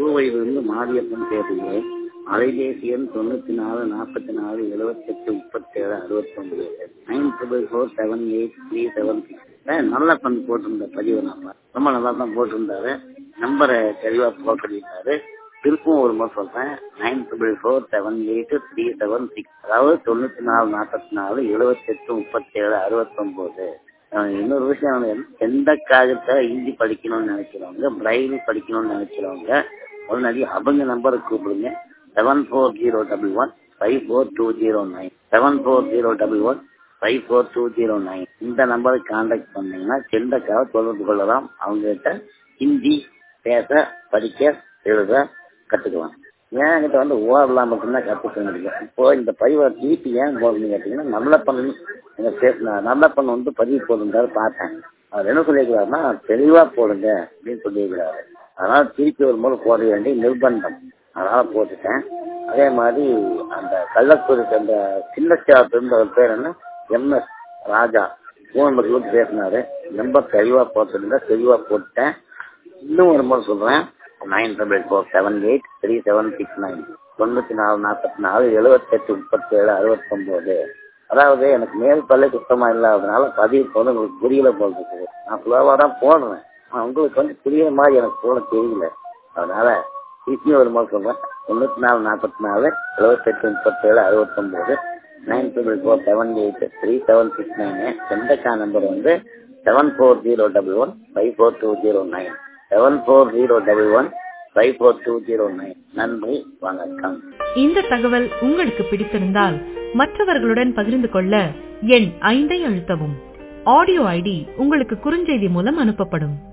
கோவையிலிருந்து மாரியப்பன் பேசுகிறேன் அலைபேசி எண் தொண்ணூத்தி நாலு நாற்பத்தி நாலு எழுபத்தெட்டு முப்பத்தேழு அறுபத்தொன்பது nine triple four seven eight three seven six நல்ல பண்ணி போட்டிருந்த பதிவு நம்ம ரொம்ப நல்லா தான் போட்டிருந்தாரு நம்பரை தெளிவா போட்டிருந்தாரு திருப்பும் ஒரு முறை சொல்றேன் nine triple four seven eight three seven six அதாவது தொண்ணூத்தி நாலு நாற்பத்தி நாலு எழுபத்தெட்டு முப்பத்தேழு அறுபத்தொன்பது இன்னொரு விஷயம் எந்த காலத்தை ஹிந்தி படிக்கணும்னு நினைக்கிறவங்க பிரைல் படிக்கணும்னு நினைக்கிறவங்க உடனடி அவங்க நம்பருக்கு கூப்பிடுங்க seven four zero double one five four two zero nine seven four zero double one five four two zero nine இந்த நம்பருக்கு கான்டாக்ட் பண்ணீங்கன்னா செந்தக்காவை தொடர்பு கொள்ளலாம் அவங்க கிட்ட ஹிந்தி பேச படிக்க எழுத கத்துக்கலாம் ஏன் கிட்ட வந்து ஓரலாம் மட்டும்தான் கத்துக்க முடியும் இப்போ இந்த பதிவை திருப்பி ஏன் போடுறீங்க கேட்டீங்கன்னா நல்ல பண்ணி நீங்க பேசின நல்ல பண்ண வந்து பதிவு போடுறாரு பார்த்தேன் அவர் என்ன சொல்லியிருக்கிறாருன்னா தெளிவா போடுங்க அப்படின்னு சொல்லியிருக்கிறாரு அதனால திருப்பி ஒரு முறை போட வேண்டிய நிர்பந்தம் அதனால போட்டுட்டேன் அதே மாதிரி அந்த கள்ளத்தூருக்கு அந்த சின்னச்சாத்து இருந்தவர் பேர் என்ன M S Raja phone number பேசினாரு நம்பர் தெளிவா போட்டுருந்தா தெளிவா போட்டுட்டேன் இன்னும் ஒரு முறை சொல்றேன் nine double four seven eight three seven six nine தொண்ணூத்தி நாலு நாற்பத்தி நாலு எழுபத்தெட்டு முப்பத்தி ஏழு அறுபத்தொன்பது அதாவது எனக்கு மேல் பல்ல சுத்தமா இல்லாததுனால பதிவு போல உங்களுக்கு புரியல போல் இருக்குது நான் ஸ்லோவா தான் போடுறேன் உங்களுக்கு வந்து புரியுற மாதிரி எனக்கு போல தெரியல அதனால திருப்பி ஒரு மாதிரி சொல்றேன் தொண்ணூத்தி நாலு நாற்பத்தி நாலு எழுபத்தெட்டு முப்பத்தி ஏழு அறுபத்தொன்பது nine triple four seven eight three seven six nine செந்தக்கா நம்பர் வந்து seven four zero double one five four two zero nine seven four zero double one five four two zero nine நன்றி வணக்கம் இந்த தகவல் உங்களுக்கு பிடித்திருந்தால் மற்றவர்களுடன் பகிர்ந்து கொள்ள எண் ஐந்தை அழுத்தவும் ஆடியோ ஐடி உங்களுக்கு குறுஞ்செய்தி மூலம் அனுப்பப்படும்